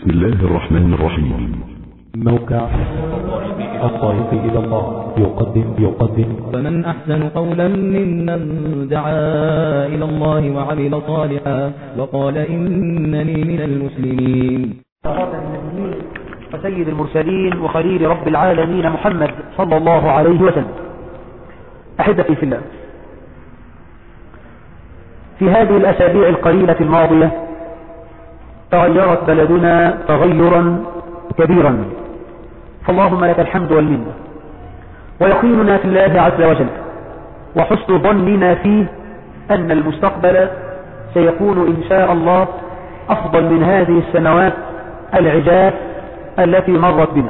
بسم الله الرحمن الرحيم موقع الطريق إلى الله يقدم يقدم فمن أحسن قولا ممن دعا إلى الله وعمل صالحا وقال إنني من المسلمين وسيد المرسلين وخليل رب العالمين محمد صلى الله عليه وسلم أحبتي في الله في هذه الأسابيع القليلة الماضية تغيرت بلدنا تغيرا كبيرا فاللهم لك الحمد والمنة ويقيننا في الله عز وجل وحسن ظننا فيه أن المستقبل سيكون إن شاء الله أفضل من هذه السنوات العجاف التي مرت بنا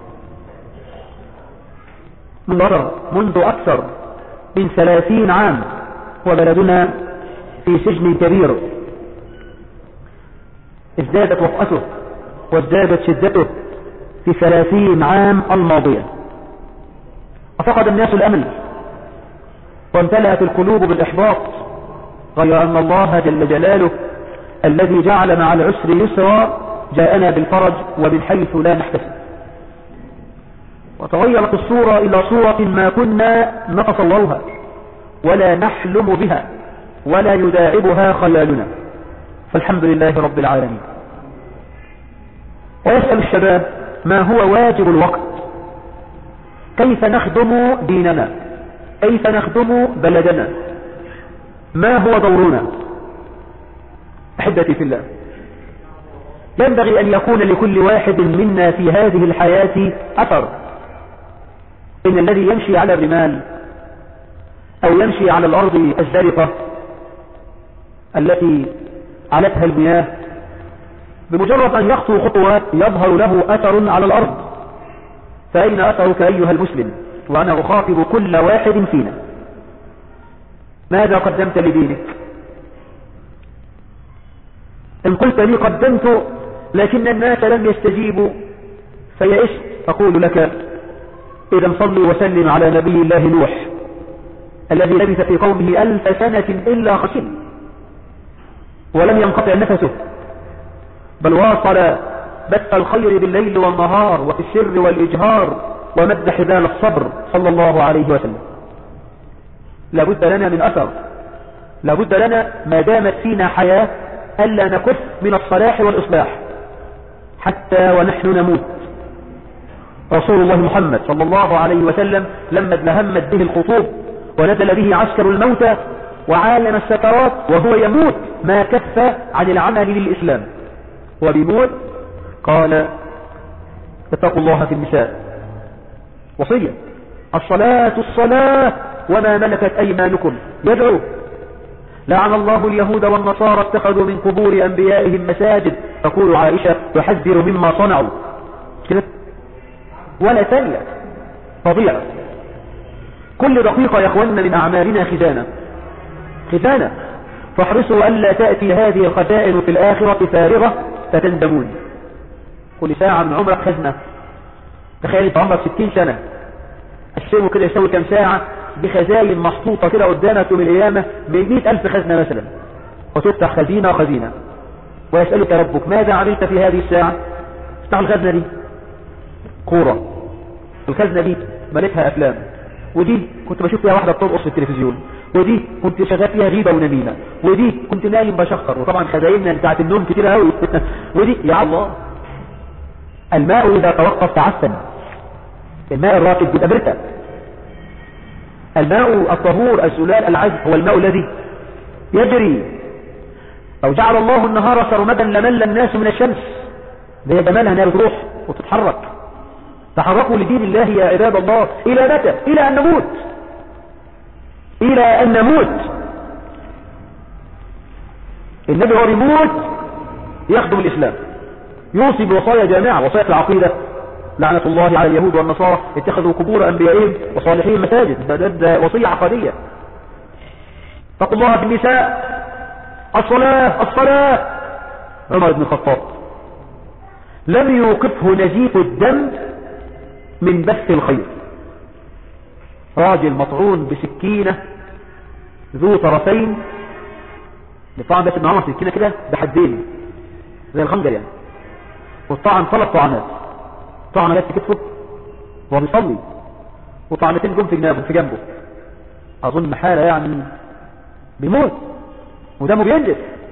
من منذ أكثر من ثلاثين عام وبلدنا في سجن كبير ازدادت وقته وازدادت شدته في ثلاثين عام الماضية ففقد الناس الأمل وامتلأت القلوب بالإحباط غير أن الله جل جلاله الذي جعل مع العسر يسرا جاءنا بالفرج ومن حيث لا نحتسب وتغيرت الصورة إلى صورة ما كنا نتصورها ولا نحلم بها ولا يداعبها خيالنا فالحمد لله رب العالمين ويسأل الشباب ما هو واجب الوقت كيف نخدم ديننا كيف نخدم بلدنا ما هو دورنا أحبتي في الله ينبغي أن يكون لكل واحد منا في هذه الحياة أثر إن الذي يمشي على الرمال أو يمشي على الأرض الزرقة التي علتها المياه بمجرد أن يخطو خطوات يظهر له أثر على الأرض فأين أثرك أيها المسلم وأنا أخاطب كل واحد فينا ماذا قدمت لدينك إن قلت لي قدمت لكن الناس لم يستجيبوا فيئست أقول لك إذا صلي وسلم على نبي الله نوح الذي لبث في قومه ألف سنة إلا خشن ولم ينقطع نفسه بل واصل بث الخير بالليل والنهار وفي السر والإجهار ومد حبال الصبر صلى الله عليه وسلم لابد لنا من أثر لابد لنا ما دامت فينا حياة ألا نكف من الصلاح والإصلاح حتى ونحن نموت رسول الله محمد صلى الله عليه وسلم لما ادلهمت به الخطوب ونزل به عسكر الموتى وعالم السكرات وهو يموت ما كف عن العمل للإسلام وبموت قال اتقوا الله في النساء وصية الصلاة الصلاة وما ملكت أيمانكم يدعو لعن الله اليهود والنصارى اتخذوا من قبور أنبيائهم مساجد تقول عائشة تحذر مما صنعوا كده ولا ثانية فضيعة كل دقيقة يا اخواننا من أعمالنا خزانة خزانة فاحرصوا ألا تأتي هذه الخزائن في الآخرة فارغة فتندمون كل ساعة من عمرك خزنة تخيل انت عمرك 60 سنة قسمه كده يسوي كم ساعة بخزاين محطوطة كده قدامك يوم القيامة ب ألف خزنة مثلا وتفتح خزينة خزينة ويسألك ربك ماذا عملت في هذه الساعة افتح الخزنة دي كورة الخزنة دي ملتها أفلام ودي كنت بشوف فيها واحدة بترقص في التلفزيون ودي كنت شغال فيها غيبة ونميمة ودي كنت نايم بشخر وطبعا خزايننا بتاعت النوم كتير قوي ودي يا الله الماء إذا توقف تعفن الماء الراكد بيبقى بركة الماء الطهور الزلال العذب هو الماء الذي يجري لو جعل الله النهار سرمدا لمل الناس من الشمس ده جمالها انها بتروح وتتحرك تحركوا لدين الله يا عباد الله الى متى الى ان نموت الى ان نموت النبي هو بيموت يخدم الاسلام يوصي بوصايا جامعة وصايا العقيدة لعنة الله على اليهود والنصارى اتخذوا قبور انبيائهم وصالحين مساجد ده, ده وصية عقدية اتقوا الله في النساء الصلاة الصلاة عمر بن الخطاب لم يوقفه نزيف الدم من بث الخير راجل مطعون بسكينة ذو طرفين طبعا بس ابن عمر سكينة كده بحدين زي الخنجر يعني والطعن ثلاث طعنات طعنة جت في كتفه وهو بيصلي وطعنتين جم في جنبه في جنبه اظن حالة يعني بيموت ودمه بينزف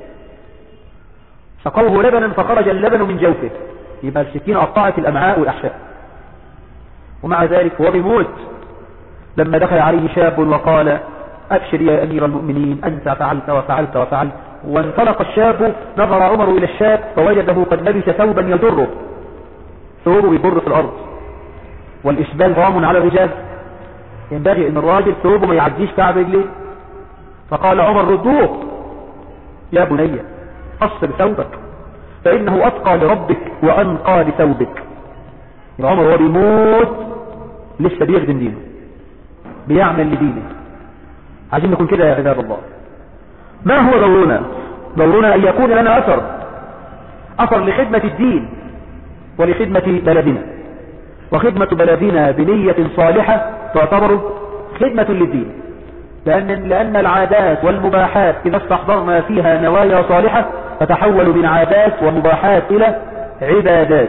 سقوه لبنا فخرج اللبن من جوفه يبقى السكينة قطعت الامعاء والاحشاء ومع ذلك هو بيموت لما دخل عليه شاب وقال أبشر يا أمير المؤمنين أنت فعلت وفعلت وفعلت وانطلق الشاب نظر عمر إلى الشاب فوجده قد لبس ثوبا يضره ثوبه يضر في الأرض والإسبال رام على الرجال ينبغي أن الراجل ثوبه ما يعديش كعب رجليه فقال عمر ردوه يا بني قصر ثوبك فإنه أتقى لربك وأنقى لثوبك يا عمر هو بيموت لسه بيخدم دينه بيعمل لدينه عايزين نكون كده يا عباد الله ما هو دورنا دورنا أن يكون لنا أثر أثر لخدمة الدين ولخدمة بلدنا وخدمة بلدنا بنية صالحة تعتبر خدمة للدين لأن, لأن العادات والمباحات إذا استحضرنا فيها نوايا صالحة تتحول من عادات ومباحات إلى عبادات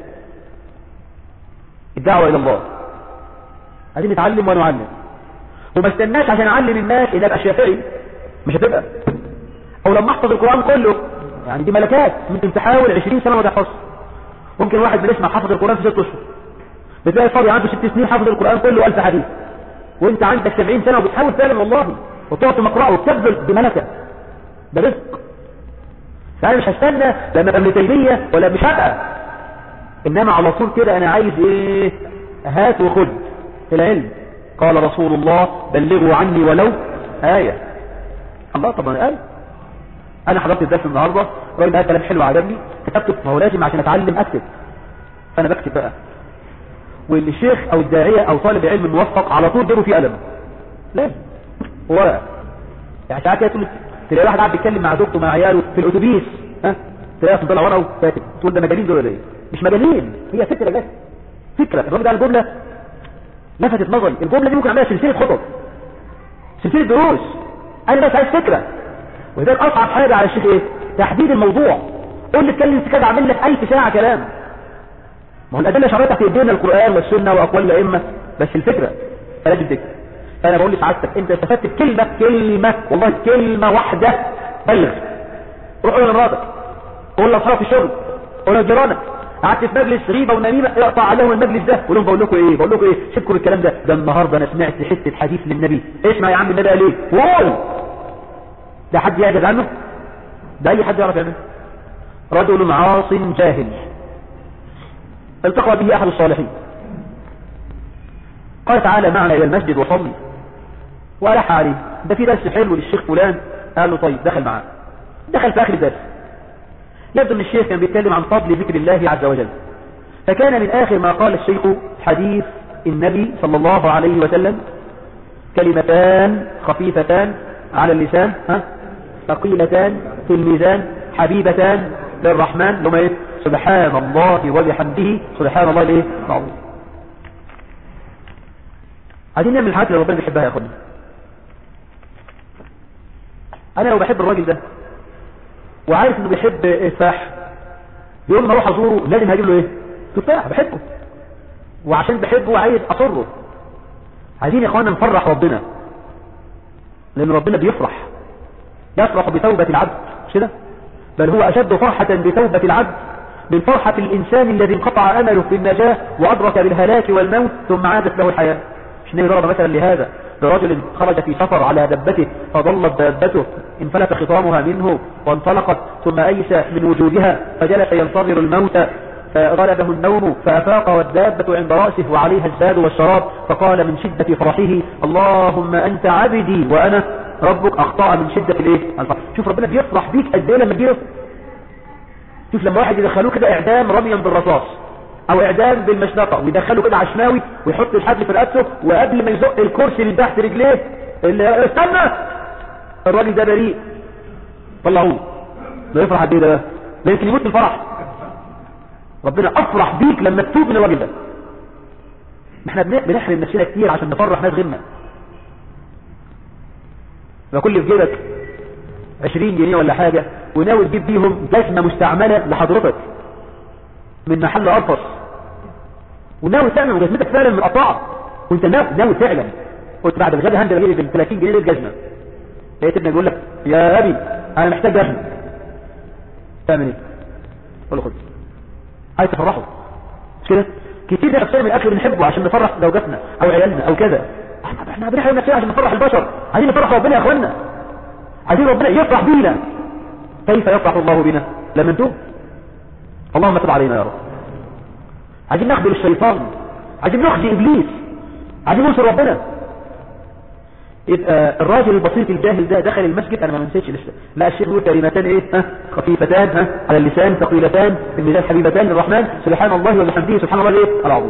الدعوة إلى الله عايزين نتعلم ونعلم وما استناش عشان اعلم الناس ان ابقى شافعي مش هتبقى او لما احفظ القرآن كله يعني دي ملكات ممكن تحاول 20 سنة ما تحفظ ممكن واحد بنسمع حفظ القرآن في 6 اشهر بتلاقي فاضي عنده 6 سنين حفظ القرآن كله 1000 حديث وانت عندك 70 سنة وبتحاول فعلا والله وتقعد تقراه وتبذل بملكة ده رزق فانا مش هستنى لما ابقى ابن تيمية ولا مش هبقى انما على طول كده انا عايز ايه هات وخد العلم قال رسول الله بلغوا عني ولو آية الله طبعا آية أنا حضرت الدرس النهاردة راجل ده كلام حلو عجبني كتبته ما هو لازم عشان أتعلم أكتب فأنا بكتب بقى واللي الشيخ أو الداعية أو طالب علم موفق على طول جيبه فيه قلم لازم ورقة يعني ساعات كده تقول تلاقي واحد قاعد بيتكلم مع زوجته مع عياله في الأتوبيس ها تلاقيه طلع ورقه وكاتب تقول ده مجانين دول ولا ايه مش مجانين هي فكرة بس فكرة الراجل ده الجملة لفتت نظري الجملة دي ممكن اعملها سلسلة خطب سلسلة دروس انا بس عايز فكرة وذلك اصعب حاجة على الشيخ ايه تحديد الموضوع قول لي اتكلم في كذا اعمل لك 1000 ساعة كلام ما هو الادلة شريطة في ايدينا القرآن والسنة واقوال الائمة بس الفكرة فلازم تكتب فانا بقول لسعادتك انت استفدت بكلمة كلمة والله كلمة واحدة بلغ روح قول لمراتك قول لاصحابك في الشغل قول لجيرانك قعدت في مجلس غيبة ونميمة اقطع عليهم المجلس ده قول لهم بقول لكم ايه بقول لكم ايه سيبكم الكلام ده ده النهارده انا سمعت حته حديث للنبي اسمع يا عم النبي قال ايه قول ده حد يعجز عنه ده اي حد يعرف يعمله رجل عاص جاهل التقى به احد الصالحين قال تعالى معنا الى المسجد وصلي والح عليه ده في درس حلو للشيخ فلان قال له طيب دخل معاه دخل في اخر الدرس يبدو ان الشيخ كان بيتكلم عن فضل ذكر الله عز وجل فكان من اخر ما قال الشيخ حديث النبي صلى الله عليه وسلم كلمتان خفيفتان على اللسان ها ثقيلتان في الميزان حبيبتان للرحمن لما ايه سبحان الله وبحمده سبحان الله الايه العظيم عايزين نعمل الحاجات اللي ربنا بيحبها يا اخوانا انا لو بحب الراجل ده وعارف انه بيحب التفاح بيقول لما اروح ازوره لازم هجيب له ايه تفاح بحبه وعشان بحبه عايز اصره عايزين يا اخوانا نفرح ربنا لان ربنا بيفرح يفرح بتوبة العبد مش كده بل هو اشد فرحة بتوبة العبد من فرحة الانسان الذي انقطع امله في النجاة وادرك بالهلاك والموت ثم عادت له الحياة مش النبي ضرب مثلا لهذا برجل خرج في سفر على دبته فضلت دابته انفلت خطامها منه وانطلقت ثم أيس من وجودها فجلس ينتظر الموت فغلبه النوم فأفاق والدابة عند رأسه وعليها الزاد والشراب فقال من شدة فرحه اللهم أنت عبدي وأنا ربك أخطأ من شدة الايه الفرح شوف ربنا بيفرح بيك قد ايه لما بيفرح شوف لما واحد يدخلوه كده اعدام رميا بالرصاص او اعدام بالمشنقة ويدخله كده عشماوي ويحط الحبل في رقبته وقبل ما يزق الكرسي اللي تحت رجليه اللي استنى الراجل ده بريء طلعوه ده يفرح قد ايه ده ده يمكن يموت من الفرح ربنا افرح بيك لما تتوب من الراجل ده احنا بنحرم نفسنا كتير عشان نفرح ناس غيرنا فكل في جيبك 20 جنيه ولا حاجة وناوي تجيب بيهم جزمة مستعملة لحضرتك من محل ارفص وناوي تعمل وجزمتك فعلا من قطاع وانت ناوي ناوي فعلا قلت بعد الغدا هنزل اجيب ب 30 جنيه للجزمه لقيت ابنك بيقول لك يا ابي انا محتاج جزمه تعمل ايه؟ قول له خد عايز تفرحه مش كده؟ كتير ده نفسنا من الاكل بنحبه عشان نفرح زوجاتنا او عيالنا او كذا احنا احنا بنحب نفسنا عشان نفرح البشر عايزين نفرح ربنا يا اخوانا عايزين ربنا يفرح بينا كيف يفرح الله بنا لما نتوب اللهم تب علينا يا رب عايزين نخذل الشيطان عايزين نخزي ابليس عايزين ننصر ربنا يبقى الراجل البسيط الجاهل ده دخل المسجد انا ما منسيتش لسه لا الشيخ يقول كلمتان ايه ها خفيفتان ها على اللسان ثقيلتان في الميزان حبيبتان للرحمن سبحان الله وبحمده سبحان الله ايه العظيم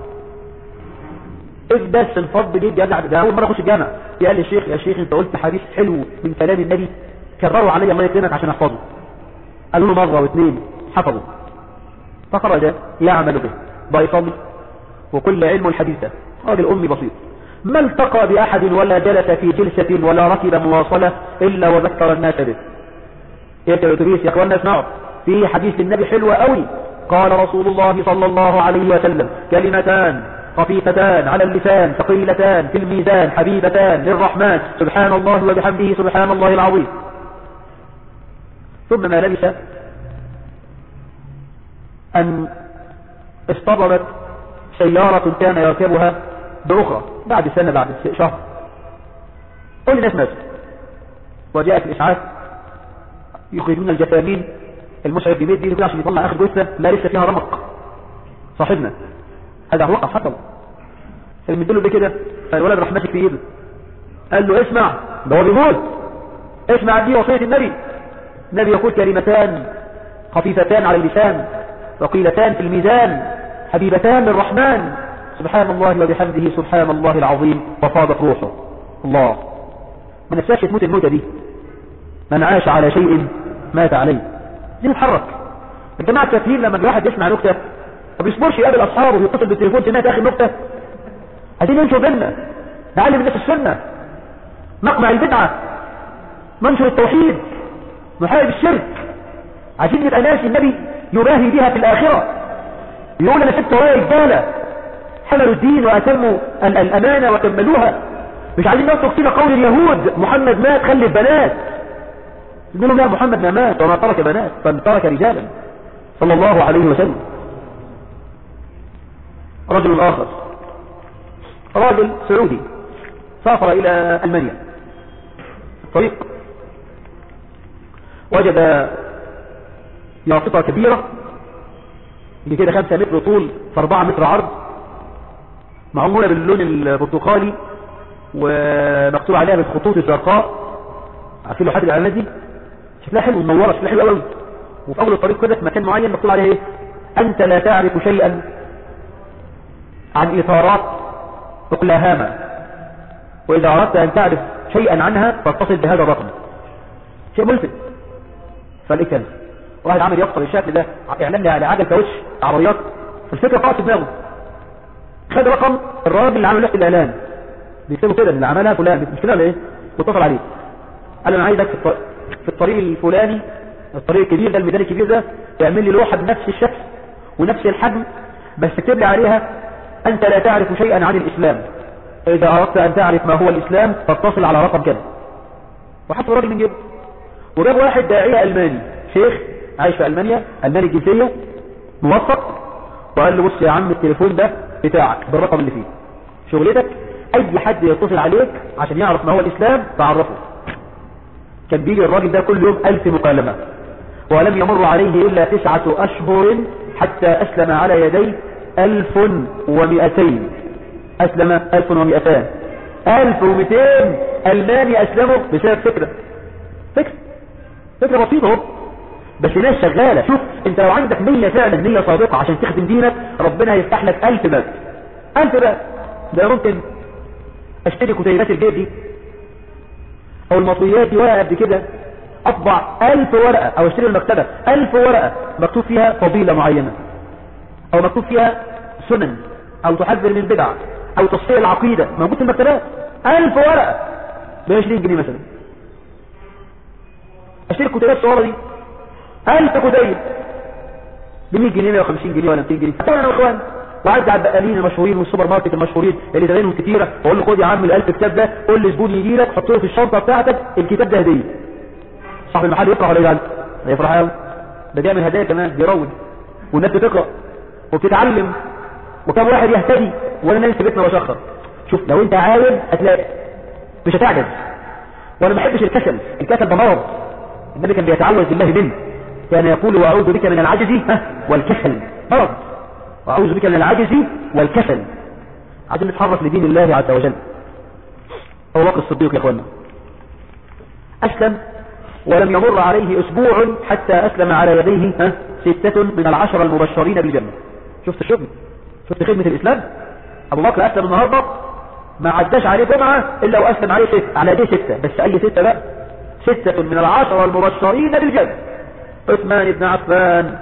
ايه بس الفضل جه الجامع ده اول مره اخش الجامع قال لي الشيخ يا شيخ انت قلت حديث حلو من كلام النبي كرروا علي الله يكرمك عشان احفظه قالوا له مره واثنين حفظوا فخرج يعمل به بقى يصلي وكل علم الحديث ده راجل امي بسيط ما التقى بأحد ولا جلس في جلسة ولا ركب مواصلة إلا وذكر الناس به يركب الأتوبيس يا أخوانا اسمعوا في حديث النبي حلوة قوي قال رسول الله صلى الله عليه وسلم كلمتان خفيفتان على اللسان ثقيلتان في الميزان حبيبتان للرحمن سبحان الله وبحمده سبحان الله العظيم ثم ما لبث أن اصطدمت سيارة كان يركبها بأخرى بعد سنة بعد شهر كل الناس ماتوا وجاءت الإسعاف يخرجون الجثامين المشعر بميت دي عشان يطلع آخر جثة لا لسه فيها رمق صاحبنا هذا وقف حصل المدله ده كده فالولد راح ماسك في ايده قال له اسمع ده هو بيموت اسمع دي وصية النبي النبي يقول كلمتان خفيفتان على اللسان ثقيلتان في الميزان حبيبتان للرحمن سبحان الله وبحمده سبحان الله العظيم وفاضت روحه الله ما نفساش تموت الموتة دي من عاش على شيء مات عليه دي نتحرك الجماعة التفهيم لما الواحد يسمع نكتة ما بيصبرش يقابل اصحابه ويتصل بالتليفون سمعت اخر نكتة عايزين ننشر بينا نعلم الناس السنة نقمع البدعة ننشر التوحيد نحارب الشرك عايزين نبقى ناس النبي يباهي بها في الآخرة يقول انا سبت ورايا رجاله حملوا الدين وأتموا الأمانة وكملوها مش عايزين نطلق فينا قول اليهود محمد مات خلف بنات يقول لهم لا محمد ما مات وما ترك بنات بل ترك رجالا صلى الله عليه وسلم رجل آخر راجل سعودي سافر إلى ألمانيا الطريق وجد يافطة كبيرة بكده خمسة متر طول في أربعة متر عرض معمولة باللون البرتقالي ومكتوب عليها بالخطوط الزرقاء عارفين لوحات الاعلانات دي شكلها حلو منوره شكلها حلو قوي وفي اول الطريق كده في مكان معين مكتوب عليها ايه انت لا تعرف شيئا عن اطارات اوكلاهاما واذا اردت ان تعرف شيئا عنها فاتصل بهذا الرقم شيء ملفت فليه كده واحد عامل يفصل الشكل ده اعلان على عجل كاوتش عربيات الفكره قاعده في دماغه خد رقم الراجل اللي عمل لوحه الاعلان بيكتبوا كده اللي عملها فلان مش كده ولا ايه واتصل عليه قال انا عايزك في الط- في الطريق الفلاني الطريق الكبير ده الميدان الكبير ده تعمل لي لوحه بنفس الشكل ونفس الحجم بس تكتب لي عليها انت لا تعرف شيئا عن الاسلام اذا اردت ان تعرف ما هو الاسلام فاتصل على رقم كده وحط الراجل من جيبه وجاب واحد داعيه الماني شيخ عايش في المانيا الماني الجنسيه موثق وقال له بص يا عم التليفون ده بتاعك بالرقم اللي فيه شغلتك اي حد يتصل عليك عشان يعرف ما هو الاسلام تعرفه كان بيجي الراجل ده كل يوم الف مكالمة ولم يمر عليه الا تسعة اشهر حتى اسلم على يديه الف ومئتين اسلم الف ومئتان الف ومئتين الماني اسلموا بسبب فكرة فكرة فكرة بسيطة اهو بس ناس شغالة شوف انت لو عندك نية فعلا نية صادقة عشان تخدم دينك ربنا هيفتح لك الف باب الف باب ده ممكن اشتري كتيبات الجيب دي او المطويات دي ورقة قد كده اطبع الف ورقة او اشتري المكتبة الف ورقة مكتوب فيها فضيلة معينة او مكتوب فيها سنن او تحذر من البدع او تصفية العقيدة موجود في المكتبات الف ورقة ب 20 جنيه مثلا اشتري الكتيبات الصغيرة دي الف كتيب ب 100 جنيه 150 جنيه ولا 200 جنيه طبعا انا واخوان وعدي على البقالين المشهورين والسوبر ماركت المشهورين اللي زباينهم كتيره واقول له خد يا عم ال1000 كتاب ده قول لزبون يجي لك حط له في الشنطه بتاعتك الكتاب ده هديه صاحب المحل يفرح ولا يزعل يفرح قوي ده بيعمل هدايا كمان بيروج والناس بتقرا وبتتعلم وكم واحد يهتدي وانا نايم في بيتنا واشخر شوف لو انت عاوز هتلاقي مش هتعجز وانا ما بحبش الكسل الكسل ده مرض النبي كان بيتعوذ بالله منه كان يقول واعوذ بك من العجز ها والكسل مرض واعوذ بك من العجز والكسل عايزين نتحرك لدين الله عز وجل ابو بكر الصديق يا اخوانا اسلم ولم يمر عليه اسبوع حتى اسلم على يديه ها ستة من العشرة المبشرين بالجنة شفت الشغل شفت خدمة الاسلام ابو بكر اسلم النهاردة ما عداش عليه جمعة الا واسلم عليه ستة على يديه ستة بس اي ستة بقى ستة من العشرة المبشرين بالجنة عثمان بن عفان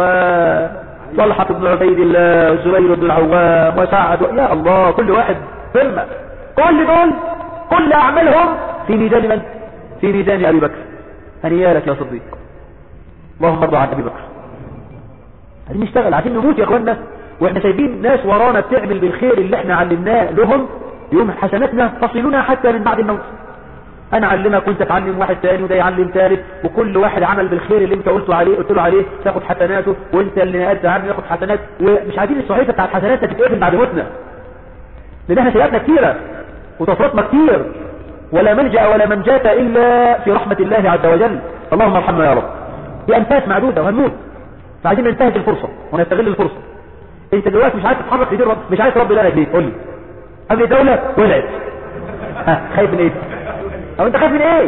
وطلحة بن عبيد الله وزبير بن العوام وسعد يا الله كل واحد فيلم كل دول كل اعمالهم في ميدان من في ميدان ابي بكر هنيا لك يا صديق اللهم ارضى عن ابي بكر عايزين نشتغل عايزين نموت يا اخوانا واحنا سايبين ناس ورانا بتعمل بالخير اللي احنا علمناه لهم يوم حسناتنا تصلنا حتى من بعد الموت انا اعلمك وانت تعلم واحد تاني وده يعلم ثالث وكل واحد عمل بالخير اللي انت قلته عليه قلت له عليه تاخد حسناته وانت اللي نقلت عنه ياخد حسنات ومش عايزين الصحيفه بتاعت الحسنات تتقفل بعد موتنا لان احنا سيئاتنا كتيره وتفرطنا كتير ولا ملجا ولا منجاة الا في رحمه الله عز وجل اللهم ارحمنا يا رب دي انفاس معدوده وهنموت فعايزين ننتهز الفرصه ونستغل الفرصه انت دلوقتي مش عارف تتحرك في دين رب مش عارف رب بالك ليه قول لي قبل الدوله ولعت ها خايف من ايه او انت خايف من ايه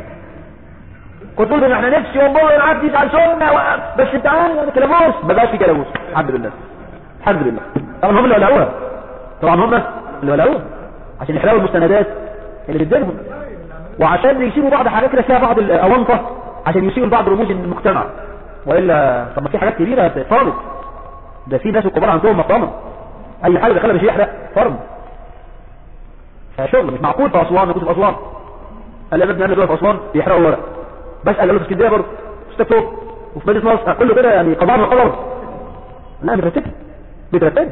كنت تقول ان احنا نفسي والله العبد يزعل سنه و... بس انت عارف انا كلاموس ما بقاش في كلاموس الحمد لله الحمد لله طبعا هم اللي ولعوها طبعا هم اللي ولعوها عشان يحرقوا المستندات اللي بتدينهم وعشان يسيبوا بعض حاجات كده فيها بعض الاونطه عشان يسيبوا بعض رموز المجتمع والا طب ما في حاجات كبيره فرض ده في ناس الكبار عندهم مطامه اي حاجه دخلها مش يحرق فرض فشغل مش معقول في اسوان كنت في اسوان قال لي يا ابني انا دلوقتي في اسوان بيحرقوا ورق بسال قالوا في اسكندريه برضه في ستوك وفي مدينه نصر كله كده يعني قضاء من قدر لا مترتبه مترتبه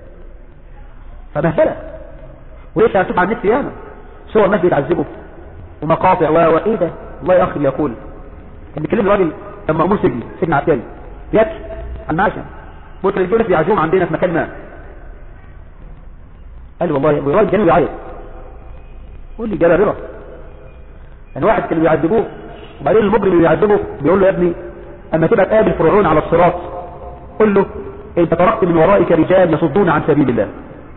فمهزله ولسه هتشوف على النت ياما صور ناس بيتعذبوا ومقاطع و وايه ده الله يا اخي يقول كان بيكلمني راجل كان مأمور سجن سجن عسكري يبكي على المعشم بكره الجولة بيعزوهم عندنا في مكان ما قال لي والله الراجل كان بيعيط قول لي جاب رضا يعني واحد كانوا بيعذبوه وبعدين المجرم اللي بيعذبه بيقول له يا ابني اما تبقى تقابل فرعون على الصراط قل له انت تركت من ورائك رجال يصدون عن سبيل الله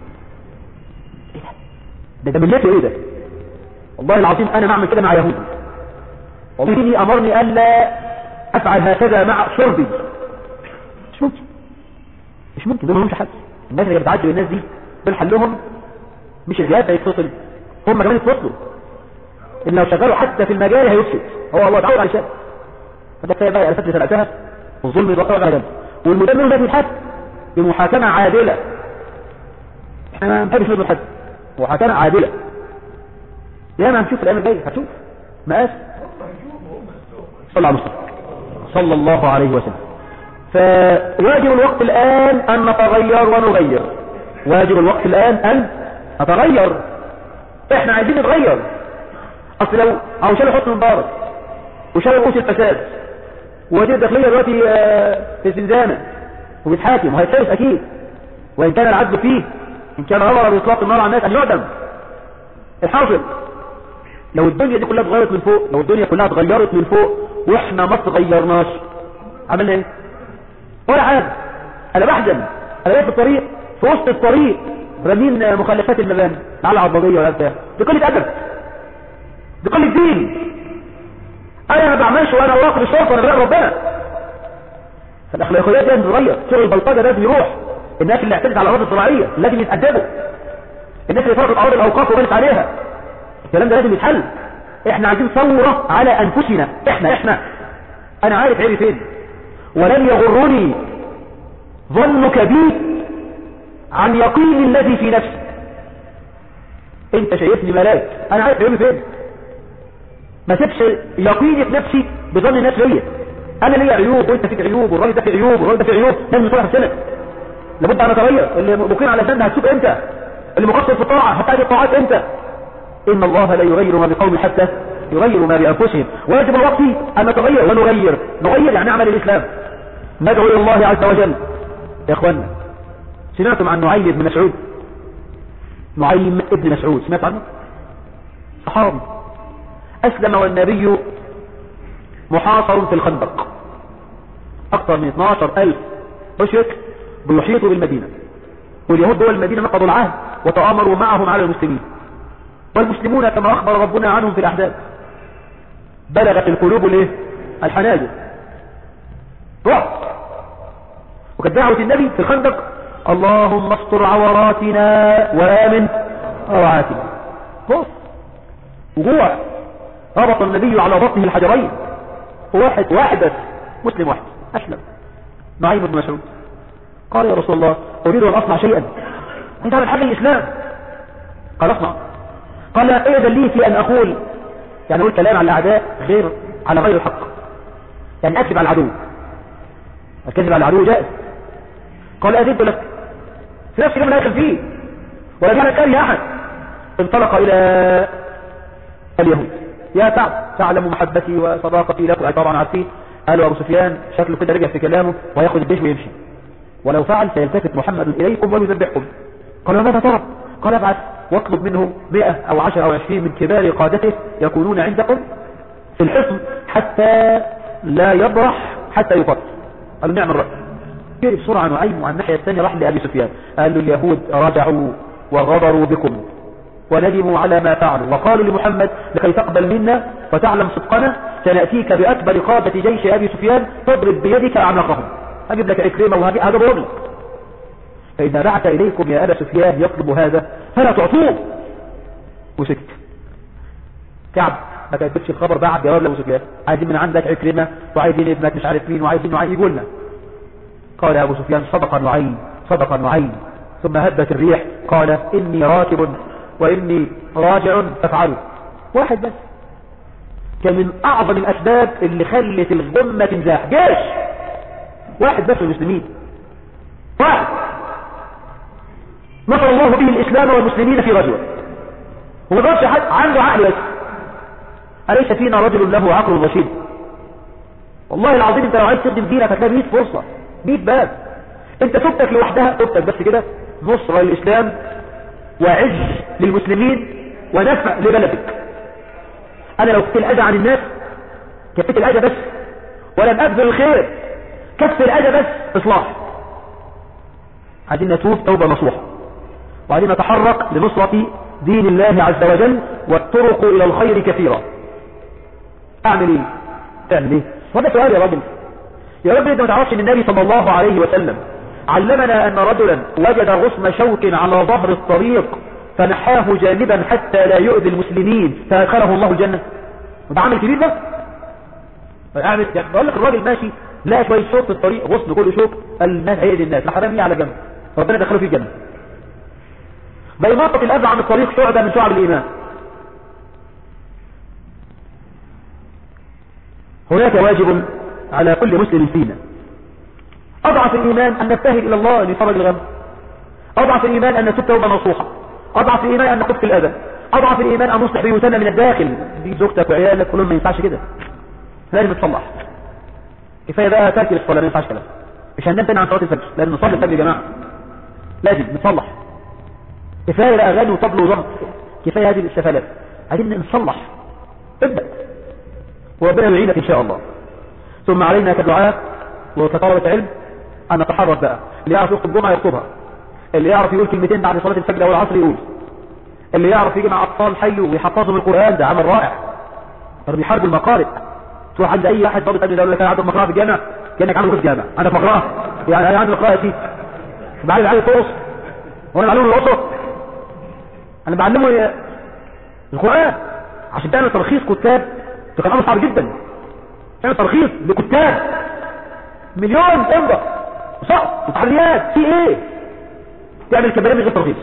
ده ده ملته ايه ده والله العظيم انا بعمل كده مع يهود والله امرني الا افعل هكذا مع شربي مش ممكن مش ممكن دول مش حد الناس اللي بتعدي الناس دي دول حلهم مش الجهاد هيتصل هم كمان يتصلوا ان لو شغلوا حتى في المجال هيفسد هو هو اتعود على شيء فده كفايه بقى الفت اللي سرقتها والظلم يتوقع على جنب والمدمر ده بيتحاسب بمحاكمه عادله احنا ما بنحبش نضرب حد محاكمه عادله يا ما هنشوف الايام الجايه هتشوف مقاس صلى على مصطفى صلى الله عليه وسلم فواجب الوقت الآن أن نتغير ونغير واجب الوقت الآن أن نتغير احنا عايزين نتغير اصل لو او شالوا حسن مبارك وشالوا رؤوس الفساد ووزير الداخليه دلوقتي في زنزانه وبيتحاكم وهيتحبس اكيد وان كان العدل فيه ان كان امر باطلاق النار على الناس ان يعدم الحاصل لو الدنيا دي كلها اتغيرت من فوق لو الدنيا كلها اتغيرت من فوق واحنا ما اتغيرناش عملنا ايه ولا حاجه انا بحزن انا واقف في الطريق في وسط الطريق رامين مخلفات المباني على عضليه ولا بتاع بكل ادب بكل دين انا ما بعملش وانا واقف الشرطه انا براقب ربنا فالاخلاقيات دي لازم تتغير شغل البلطجه لازم يروح الناس اللي اعتمدت على الاراضي الزراعيه لازم يتادبوا الناس اللي فرضت اراضي الاوقاف وبنت عليها الكلام ده لازم يتحل احنا عايزين ثوره على انفسنا احنا احنا انا عارف عيبي فين ولن يغرني ظنك بي عن يقين الذي في نفسي انت شايفني ملاك انا عارف عيبي فين ما سيبش يقيني في نفسي بظن الناس ليا انا ليا عيوب وانت فيك عيوب والراجل ده فيه عيوب والراجل ده فيه عيوب لازم نصلح السنه لابد ان نتغير اللي مقيم على سنه هتشوف امتى اللي مقصر في الطاعه هتأتي الطاعات امتى ان الله لا يغير ما بقوم حتى يغيروا ما بانفسهم ويجب الوقت ان نتغير ونغير نغير يعني نعمل الاسلام ندعو الى الله عز وجل يا اخوانا سمعتم عن نعيم بن مسعود نعيم ابن مسعود سمعت عنه صحابي اسلم والنبي محاصر في الخندق اكثر من 12 الف مشرك بيحيطوا بالمدينة واليهود دول المدينة نقضوا العهد وتآمروا معهم على المسلمين والمسلمون كما اخبر ربنا عنهم في الاحداث بلغت القلوب الايه الحناجر رعب وكانت دعوة النبي في الخندق اللهم استر عوراتنا وآمن روعاتنا خوف وجوع ربط النبي على بطنه الحجرين واحد واحد بس مسلم واحد أسلم نعيم بن مسعود قال يا رسول الله أريد أن أصنع شيئا أنت عمل حاجة الإسلام قال أصنع قال إذا لي في أن أقول يعني أقول كلام على الأعداء غير على غير الحق يعني أكذب على العدو الكذب على العدو جائز قال أذنت لك في نفس اليوم لا يدخل فيه ولا كان كاره أحد انطلق إلى اليهود يا سعد تعلم محبتي وصداقتي لكم أي طبعا عارفين قالوا أبو سفيان شكله كده رجع في كلامه وياخذ الجيش ويمشي ولو فعل سيلتفت محمد إليكم ويذبحكم قالوا ماذا ترى قال ابعث واطلب منه 100 أو 10 أو 20 من كبار قادته يكونون عندكم في الحصن حتى لا يبرح حتى يقتل قالوا نعم الرأي جري بسرعة نعيم وعن الناحية الثانية راح لأبي سفيان قال له اليهود رجعوا وغدروا بكم وندموا على ما فعلوا وقالوا لمحمد لكي تقبل منا وتعلم صدقنا سنأتيك بأكبر قادة جيش أبي سفيان تضرب بيدك أعناقهم أجيب لك عكرمة وهذا هذا بقول فإذا بعت إليكم يا أبا سفيان يطلب هذا فلا تعطوه وسكت كعب ما كتبتش الخبر بعد جواب لأبو سفيان عايزين من عندك عكرمة وعايزين ابنك مش عارف مين وعايزين نعيم يقولنا قال أبو سفيان صدق نعيم صدق نعيم ثم هبت الريح قال إني راكب وإني راجع فافعلوا واحد بس كان من أعظم الأسباب اللي خلت الغمة تنزاح جيش واحد بس المسلمين واحد نصر الله به الإسلام والمسلمين في غزوة وما ضربش حد عنده عقل بس أليس فينا رجل له عقل رشيد والله العظيم انت لو عايز تخدم دينك هتلاقي 100 فرصة 100 باب انت توبتك لوحدها توبتك بس كده نصرة للإسلام وعز للمسلمين ونفع لبلدك انا لو كنت الاذى عن الناس كفيت الاذى بس ولم ابذل الخير كف الاذى بس اصلاح عايزين نتوب توبة نصوحة وعايزين نتحرك لنصرة دين الله عز وجل والطرق الى الخير كثيرة اعمل ايه تعمل ايه وده سؤال يا راجل يا رب انت ما تعرفش ان النبي صلى الله عليه وسلم علمنا ان رجلا وجد غصن شوك على ظهر الطريق فنحاه جانبا حتى لا يؤذي المسلمين فادخله الله الجنة وده عمل كبير ده اعمل يعني بقول لك الراجل ماشي لا شويه شوك في الطريق غصن كله شوك الناس هيئ الناس لحرام على جنب ربنا دخله في الجنة بيماطة الأذى عن الطريق شعبة من شعب الإيمان هناك واجب على كل مسلم فينا أضعف الإيمان أن نبتهل إلى الله أن يفرج الغم أضعف الإيمان أن نتوب توبة نصوحة أضعف الإيمان أن نخف الأذى أضعف الإيمان أن نصلح بيوتنا من الداخل دي زوجتك وعيالك كلهم ما ينفعش كده لازم تصلح كفاية بقى ترك الصلاة ما ينفعش كلام مش هننام تاني عن صلاة الفجر لازم نصلي الفجر يا جماعة لازم نصلح كفاية بقى أغاني وطبل وضغط كفاية هذه الاستفادات عايزين نصلح ابدأ وربنا يعينك إن شاء الله ثم علينا كدعاء وكطلبة علم أن نتحرك بقى اللي يعرف يخطب جمعة يخطبها اللي يعرف يقول كلمتين بعد صلاة الفجر أو العصر يقول اللي يعرف يجي مع أطفال حي ويحفظهم القرآن ده عمل رائع طب بيحارب المقارئ تروح عند أي واحد ضابط أمن يقول لك أنا عندي مقرأة في الجامع كأنك عامل في الجامع أنا في مقرأة يعني أنا عندي مقرأة دي بعلم عليه القرص وأنا بعلمه القصر أنا بعلمه القرآن عشان تعمل تلخيص كتاب ده كان أمر صعب جدا تعمل تلخيص لكتاب مليون امضة صعب وتحريات في ايه تعمل كبيرة من غير تلخيص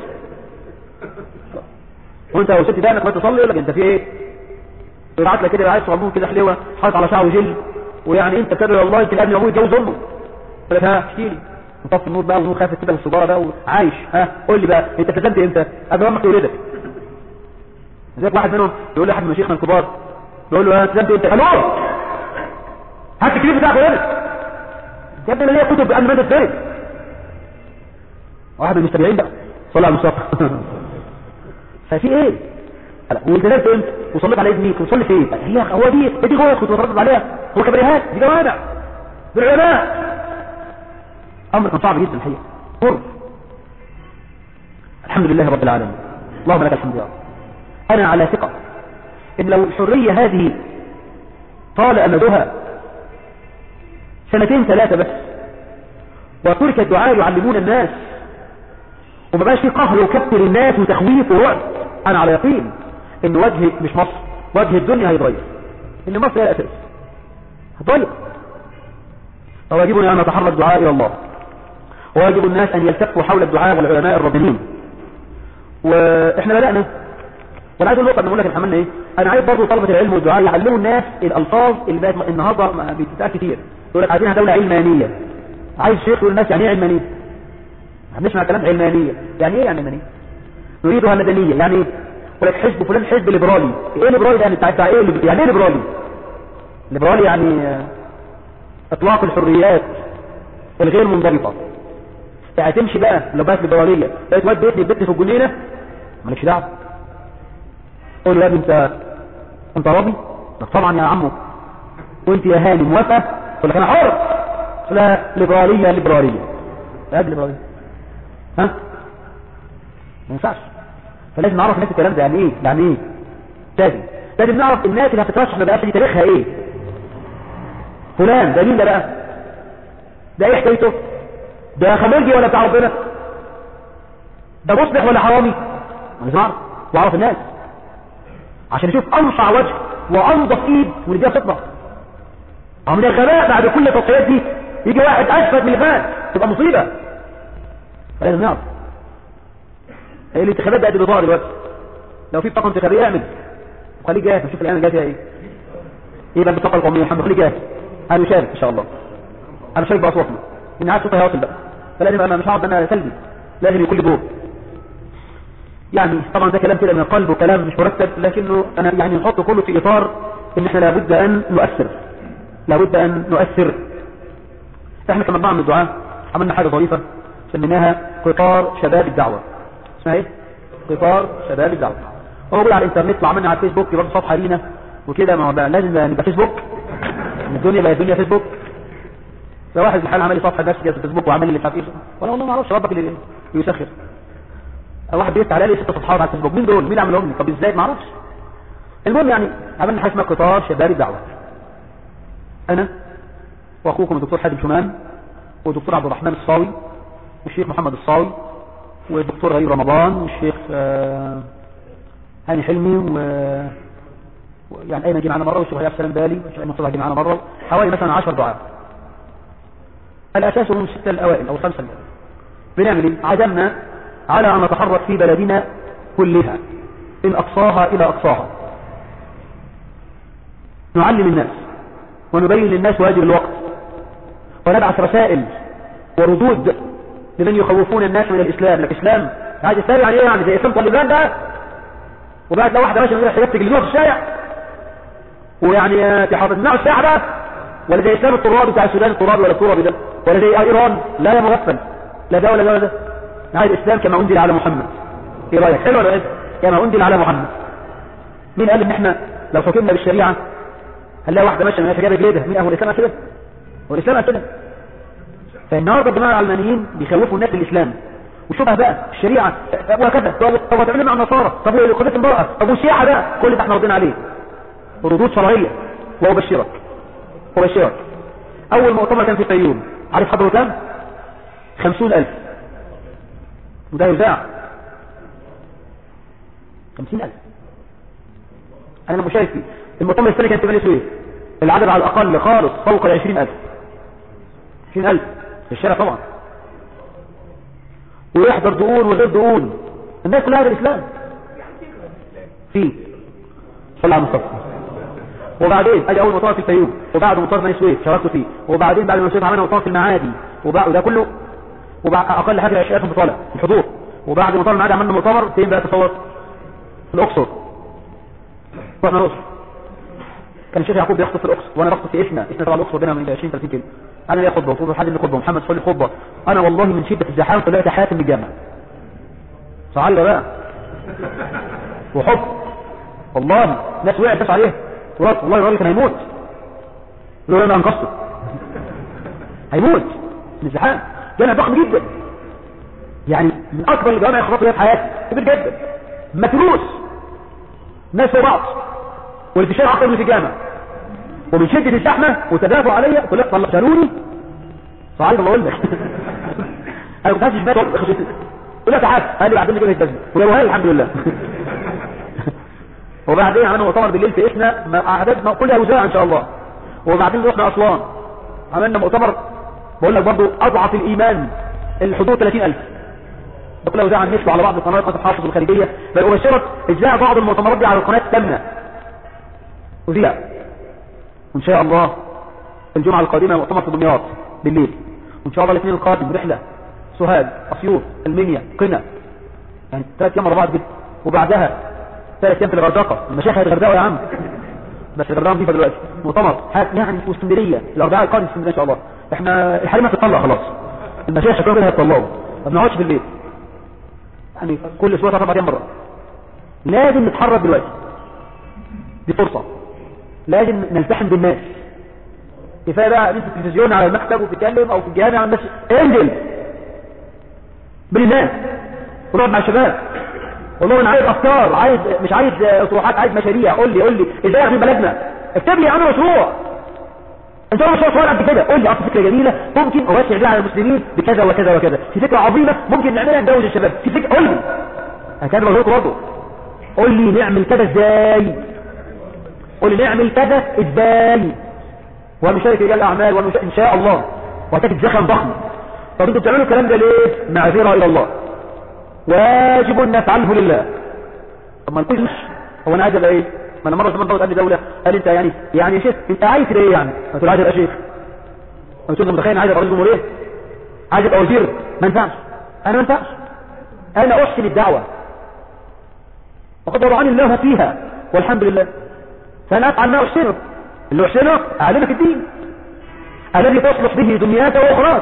وانت لو ست دانك ما تصلي يقول لك انت في ايه يبعت لك كده عايز صغنون كده حلوه حاطط على شعره جل ويعني انت تدعو الله يمكن ابني ابوي يتجوز امه يقول لك ها احكي لي مطفي النور بقى والنور خافت كده والسجاره بقى وعايش ها قول لي بقى انت التزمت امتى قبل امك تولدك زيك واحد منهم يقول لاحد من مشايخنا الكبار يقول له ها التزمت امتى الو هات الكليب بتاعك ولا يا ابني انا ليا كتب قبل ما انت تتفرج واحد من المستمعين بقى صلى على المصطفى ففي ايه والتزمت امتى وصليت على ايد مين وصلي فين هي هو دي دي جوه كنت بتردد عليها هو كبريهات دي جوامع دي العلماء امر كان صعب جدا الحقيقه مر الحمد لله رب العالمين اللهم لك الحمد يا رب انا على ثقه ان لو الحريه هذه طال امدها سنتين ثلاثه بس وترك الدعاء يعلمون الناس وما بقاش في قهر وكبر الناس وتخويف ورعب انا على يقين ان وجه مش مصر وجه الدنيا هيتغير ان مصر هي الاساس هتغير فواجبنا ان نتحرك دعاء الى الله وواجب الناس ان يلتفوا حول الدعاء والعلماء الربانيين واحنا بدانا وانا عايز اقول لكم بقول لك احنا عملنا ايه انا عايز برضه طلبه العلم والدعاء يعلموا الناس الالفاظ اللي بقت النهارده بتتقال كتير يقول لك عايزينها دوله علمانيه عايز شيخ يقول للناس يعني ايه علمانيه بنسمع كلام علمانيه يعني ايه يعني علمانيه نريدها مدنيه يعني ايه يقول لك حزب فلان حزب ليبرالي ايه ليبرالي ده يعني بتاع ايه يعني ايه ليبرالي ليبرالي يعني اطلاق الحريات الغير منضبطه هتمشي بقى لو بقت ليبراليه بقيت واد بيتني البت في الجنينه مالكش دعوه قول له يا ابني انت انت راضي طبعا يا عمو وانت يا هاني موافقه تقول لك انا حر لا ليبراليه ليبراليه لا ليبراليه ها ما ينفعش فلازم نعرف الناس الكلام ده يعني ايه يعني ايه لازم لازم نعرف الناس اللي هتترشح ما بقاش دي تاريخها ايه فلان ده مين ده بقى ده ايه حكايته ده خمرجي ولا بتاع ربنا ده مصلح ولا حرامي لازم اعرف واعرف الناس عشان اشوف انصع وجه وانضف ايد ونديها تطلع من الغباء بعد كل التضحيات دي يجي واحد اشفت من الفات تبقى مصيبه فلازم نعرف ايه الانتخابات بقت بضاعه دلوقتي لو في بطاقه انتخابيه اعمل وخليك جاهز نشوف الايام الجايه ايه ايه بقى البطاقه القوميه محمد خليك جاهز انا مشارك ان شاء الله انا شايف باصواتنا ان عايز صوتي هيوصل بقى فلازم انا مش هقعد انا سلبي لازم يكون لي دور يعني طبعا ده كلام كده من القلب وكلام مش مرتب لكنه انا يعني نحطه كله في اطار ان احنا لابد ان نؤثر لابد ان نؤثر احنا كنا بعمل الدعاء عملنا حاجه ظريفه سميناها قطار شباب الدعوه اسمها ايه قطار شباب الدعوه هو موجود على الانترنت وعملنا على الفيسبوك برضه صفحه لينا وكده ما هو بقى لازم نبقى فيسبوك الدنيا بقى الدنيا فيسبوك فواحد الحال عمل لي صفحه نفسي في الفيسبوك وعمل لي مش عارف ايه وانا والله ما اعرفش ربك اللي يسخر واحد بيفتح على لي ست صفحات على الفيسبوك مين دول مين عملهم لي طب ازاي ما اعرفش المهم يعني عملنا حاجه اسمها قطار شباب الدعوه انا واخوكم الدكتور حاتم شمام والدكتور عبد الرحمن الصاوي والشيخ محمد الصاوي والدكتور غريب رمضان والشيخ آه هاني حلمي و يعني ايمن جه معانا مره والشيخ غياب سلام بالي والشيخ ايمن صبحي جه معانا مره حوالي مثلا 10 دعاء الاساس هم السته الاوائل او الخمسه الاوائل بنعمل ايه عزمنا على ان نتحرك في بلدنا كلها من اقصاها الى اقصاها نعلم الناس ونبين للناس واجب الوقت ونبعث رسائل وردود لمن يخوفون الناس من الاسلام الاسلام هذا الاسلام يعني ايه يعني زي اسلام طالبان ده وبعد لو واحده ماشيه من غير حجاب تجلدوها في الشارع ويعني تحافظناه الساعه بقى ولا زي اسلام الترابي بتاع السودان الترابي ولا الترابي ده ولا زي ايران لا يا مغفل لا ده ولا ده ولا ده هذا الاسلام كما انزل على محمد ايه رايك حلو ولا ايه كما انزل على محمد مين قال ان احنا لو حكمنا بالشريعه هنلاقي واحده ماشيه من غير حجاب جلدها مين هو الاسلام كده هو الاسلام كده فالنهارده الجماعه العلمانيين بيخوفوا الناس بالاسلام وشبه بقى الشريعه وهكذا طب هتعملوا مع النصارى طب قضيه المراه طب والشيعه بقى كل ده احنا واخدين عليه ردود شرعيه وابشرك ابشرك اول مؤتمر كان في الفيوم عارف حضره كام 50000 وده يذاع 50000 انا مشارك فيه المؤتمر الثاني كان في بني سويف العدد على الاقل خالص فوق ال 20000 20000 في الشارع طبعا ويحضر دقون وغير دقون الناس كلها هذا الاسلام في صلى على المصطفى وبعدين اجي اول مؤتمر في الفيوم وبعد مؤتمر بني سويف شاركت فيه وبعدين بعد ما سويف عملنا مؤتمر في المعادي وبعد وده كله وبعد اقل حاجه 20000 بطاله الحضور وبعد مؤتمر المعادي عملنا مؤتمر فين بقى تصور في الاقصر رحنا الاقصر كان الشيخ يعقوب بيخطب في الاقصر وانا بخطب في اسنا اسنا تبع الاقصر بينها من 20 30 كيلو انا ليا خطبه وطول حد لي خطبه محمد صلي خطبه انا والله من شده الزحام طلعت حاتم من الجامع صعل بقى وحب والله ناس وقعت بس عليه تراث والله الراجل كان هيموت لو انا انقصته هيموت من الزحام جامع ضخم جدا يعني من اكبر الجوامع اللي خطبت في حياتي كبير جدا متروس ناس في بعض والانتشار اكتر من في الجامع ومن شده الزحمه وتدافع عليا قلت لك طلع شالوني صعيد الله اقول لك انا كنت حاسس بقى قلت له تعال قال لي بعدين نجيب التسجيل ويا وهل الحمد لله وبعدين عملنا مؤتمر بالليل في اسنا اعداد كلها اوزاع ان شاء الله وبعدين رحنا اسوان عملنا مؤتمر بقول لك برضه اضعف الايمان الحضور 30000 كلها اوزاع عن نسبه على بعض القنوات قناه الحافظ الخارجيه بل ابشرك اذاع بعض المؤتمرات دي على القناه الثامنه اذيع وان شاء الله الجمعه القادمه مؤتمر في دمياط بالليل وان شاء الله الاثنين القادم رحله سوهاج اسيوط المنيا قنا يعني ثلاث ايام ورا بعض كده وبعدها ثلاث ايام في الغردقه المشايخ هيتغردقوا يا عم بس الغردقه نظيفه دلوقتي مؤتمر يعني في اسكندريه الاربعاء القادم في اسكندريه ان شاء الله احنا الحريمه هتطلع خلاص المشايخ شكلهم كده هيطلعوا ما بنقعدش في البيت يعني كل اسبوع ثلاث اربع ايام مره لازم نتحرك دلوقتي دي فرصه لازم نلتحم بالناس كفايه بقى انت في التلفزيون على المكتب وبتتكلم او في الجامع الناس انزل بالناس ونقعد مع الشباب والله انا عايز افكار عايز مش عايز اطروحات عايز مشاريع قول لي قول لي ازاي اخدم بلدنا اكتب لي انا مشروع انت هو مشروع صغير قد كده قول لي اصل فكره جميله ممكن اوسع بيها على المسلمين بكذا وكذا وكذا في فكره عظيمه ممكن نعملها ندوج الشباب في فكره قول لي هكذا بقول برضه قول لي نعمل كذا ازاي قول لي نعمل كذا ازاي ونشارك رجال الاعمال ونشارك ان شاء الله وهتجد زخم ضخم طب انتوا بتعملوا الكلام ده ليه معذره الى الله واجب نفعله لله طب ما نقولش هو انا عايز ابقى ايه ما انا مره زمان ضغط قال لي دوله قال لي انت يعني يعني يا شيخ انت عايز ايه يعني قلت له عايز ابقى شيخ قلت له متخيل عايز ابقى رئيس جمهوريه عايز ابقى وزير ما ينفعش انا ما ينفعش انا احسن الدعوه وقد وضعني الله فيها والحمد لله فانا افعل ما احسنه اللي احسنه اعلمك الدين الذي تصلح به دنياك واخراك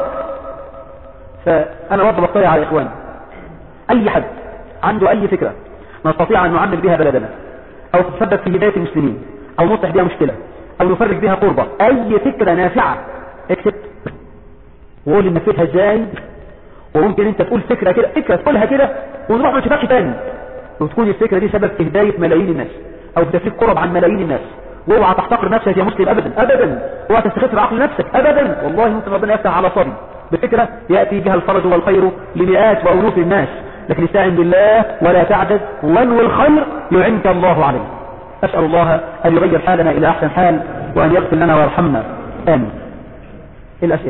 فانا برضه بقترح على اخواني اي حد عنده اي فكرة نستطيع ان نعمل بها بلدنا او تتسبب في هداية المسلمين او نصلح بها مشكلة او نفرج بها قربة اي فكرة نافعة اكتب وقول لي نفذها ازاي وممكن انت تقول فكرة كده فكرة تقولها كده ونروح ما نشوفهاش تاني وتكون الفكرة دي سبب في هداية ملايين الناس او في تفريج قرب عن ملايين الناس واوعى تحتقر نفسك يا مسلم ابدا ابدا اوعى تستخف بعقل نفسك ابدا والله ممكن ربنا يفتح على صبي بفكرة يأتي بها الفرج والخير لمئات والوف الناس لكن استعن بالله ولا تعجز وانوي الخير يعنك الله عليه أسأل الله أن يغير حالنا إلى أحسن حال وأن يغفر لنا ويرحمنا آمين الأسئلة